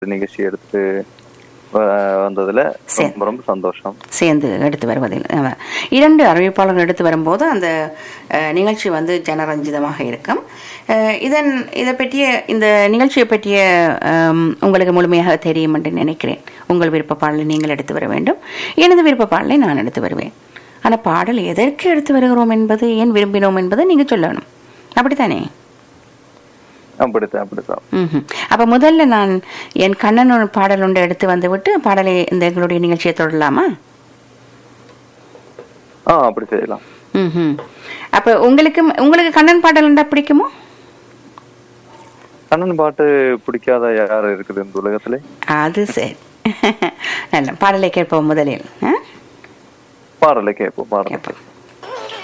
நிகழ்ச்சி எடுத்து வ- வந்ததுல சரி. ரொம்ப ரொம்ப சந்தோஷம் சேர்ந்து எடுத்து வருவதில் ஆமா. இரண்டு அறிவிப்பாளர்கள் எடுத்து வரும்போது அந்த அஹ், நிகழ்ச்சி வந்து ஜனரஞ்சிதமாக இருக்கும் அஹ், இதன் இதை பற்றிய இந்த நிகழ்ச்சியை பற்றிய அம், உங்களுக்கு முழுமையாக தெரியும் என்று நினைக்கிறேன் உங்கள் விருப்ப பாடலை நீங்கள் எடுத்து வர வேண்டும் எனது விருப்ப பாடலை நான் எடுத்து வருவேன் ஆனால் பாடல் எதற்கு எடுத்து வருகிறோம் என்பது ஏன் விரும்பினோம் என்பதை நீங்கள் சொல்லணும் அப்படித்தானே அப்படித்தான் அப்படித்தான் ம்ஹும். அப்ப முதல்ல நான் என் கண்ணன் ஒரு பாடல் ஒன்று எடுத்து வந்து விட்டு பாடலை இந்த எங்களுடைய நிகழ்ச்சியை தொடரலாமா ஆ அப்படி செய்யலாம் ம்ஹும். அப்ப உங்களுக்கு உங்களுக்கு கண்ணன் பாடல் உண்டா பிடிக்குமோ கண்ணன் பாட்டு பிடிக்காத யார் இருக்குது இந்த உலகத்திலே அது சரி நல்ல பாடலை கேட்போம் முதலில் ஆ? பாடலை கேட்போம் பாடலை கேட்போம்